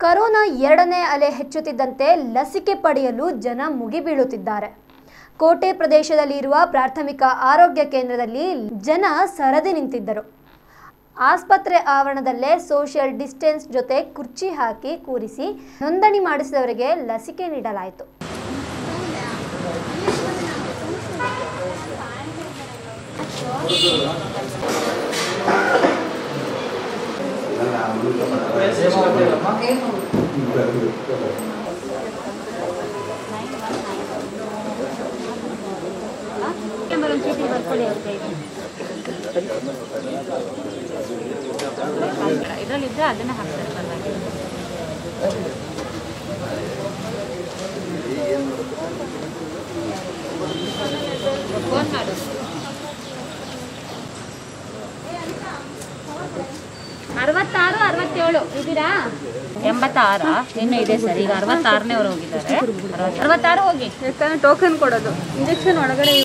corona ಎರಡನೇ ಅಲೆ ಹೆಚ್ಚುತ್ತಿದ್ದಂತೆ ಲಸಿಕೆ ಪಡೆಯಲು ಜನ ಮುಗಿಬೀಳುತ್ತಿದ್ದಾರೆ ಕೋಟೆ ಪ್ರದೇಶದಲ್ಲಿರುವ ಪ್ರಾಥಮಿಕ ಆರೋಗ್ಯ ಕೇಂದ್ರದಲ್ಲಿ ಜನ ಸರದಿ ನಿಂತಿದ್ದರು ಆಸ್ಪತ್ರೆ ಆವರಣದಲ್ಲೇ ಸೋಷಿಯಲ್ ಡಿಸ್ಟೆನ್ಸ್ ಜೊತೆ ಕುರ್ಚಿ ಹಾಕಿ ಕೂರಿಸಿ ನೋಂದಣಿ ಮಾಡಿಸಿದವರಿಗೆ ಲಸಿಕೆ ನೀಡಲಾಯಿತು ನಂಬರ್ ಒಂದು ಚೀಟಿ ಬರ್ಕೊಳ್ಳಿ ಅವ್ರ ಕೈಗೆ ಇದರಲ್ಲಿದ್ದರೆ ಅದನ್ನು ಹಾಕ್ತಾರೆ ಪರವಾಗಿಲ್ಲ ಫೋನ್ ಮಾಡು ಅರವತ್ತಾರು ಅರವತ್ತೇಳು ಇದ್ದೀರಾ ಎಂಬತ್ತಾರ ಇನ್ನೂ ಇದೆ ಸರ್ ಈಗ ಅರವತ್ತಾರನೇ ಅವ್ರು ಹೋಗಿದ್ದಾರೆ ಅರವತ್ತಾರು ಹೋಗಿ ಯಾಕಂದ್ರೆ ಟೋಕನ್ ಕೊಡೋದು ಇಂಜೆಕ್ಷನ್ ಒಳಗಡೆ